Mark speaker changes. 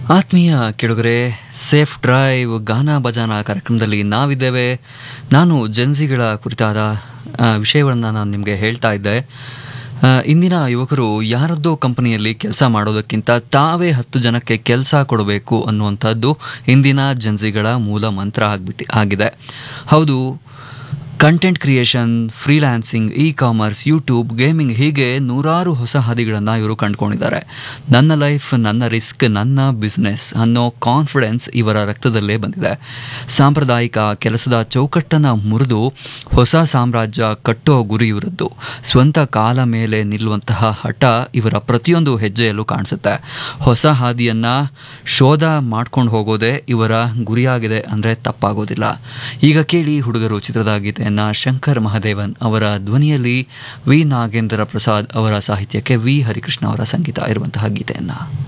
Speaker 1: ಆತ್ಮೀಯ ಕೆಳಗರೆ safe drive ಗಾನ ಭಜಾನ ಕಾರ್ಯಕ್ರಮದಲ್ಲಿ ನಾವಿದ್ದೇವೆ ನಾನು ಜನ್ಸಿಗಳ ಕುರಿತಾದ ವಿಷಯಗಳನ್ನು ನಾನು ನಿಮಗೆ ಹೇಳ್ತಾ ಇದ್ದೆ ಆ, ಇಂದಿನ ಯುವಕರು ಯಾರದ್ದೋ ಕಂಪನಿಯಲ್ಲಿ ಕೆಲಸ ಮಾಡೋದಕ್ಕಿಂತ ತಾವೇ ಹತ್ತು ಜನಕ್ಕೆ ಕೆಲಸ ಕೊಡಬೇಕು ಅನ್ನುವಂಥದ್ದು ಇಂದಿನ ಜನ್ಸಿಗಳ ಮೂಲ ಮಂತ್ರ ಆಗ್ಬಿಟ್ಟು ಆಗಿದೆ ಹೌದು content creation freelancing e commerce YouTube gaming ಹೀಗೆ ನೂರಾರು ಹೊಸ ಹಾದಿಗಳನ್ನು ಇವರು ಕಂಡುಕೊಂಡಿದ್ದಾರೆ ನನ್ನ ಲೈಫ್ ನನ್ನ ರಿಸ್ಕ್ ನನ್ನ ಬಿಸ್ನೆಸ್ ಅನ್ನೋ ಕಾನ್ಫಿಡೆನ್ಸ್ ಇವರ ರಕ್ತದಲ್ಲೇ ಬಂದಿದೆ ಸಾಂಪ್ರದಾಯಿಕ ಕೆಲಸದ ಚೌಕಟ್ಟನ್ನು ಮುರಿದು ಹೊಸ ಸಾಮ್ರಾಜ್ಯ ಕಟ್ಟೋ ಗುರಿ ಇವರದ್ದು ಸ್ವಂತ ಕಾಲ ಮೇಲೆ ನಿಲ್ಲುವಂತಹ ಹಠ ಇವರ ಪ್ರತಿಯೊಂದು ಹೆಜ್ಜೆಯಲ್ಲೂ ಕಾಣಿಸುತ್ತೆ ಹೊಸ ಹಾದಿಯನ್ನ ಶೋಧ ಮಾಡ್ಕೊಂಡು ಹೋಗೋದೇ ಇವರ ಗುರಿಯಾಗಿದೆ ಅಂದರೆ ತಪ್ಪಾಗೋದಿಲ್ಲ ಈಗ ಕೇಳಿ ಹುಡುಗರು ಚಿತ್ರದ ಗೀತೆಯನ್ನ ಶಂಕರ್ ಮಹಾದೇವನ್ ಅವರ ಧ್ವನಿಯಲ್ಲಿ ವಿ ನಾಗೇಂದ್ರ ಪ್ರಸಾದ್ ಅವರ ಸಾಹಿತ್ಯಕ್ಕೆ ವಿ ಹರಿಕೃಷ್ಣ ಅವರ ಸಂಗೀತ ಇರುವಂತಹ ಗೀತೆಯನ್ನ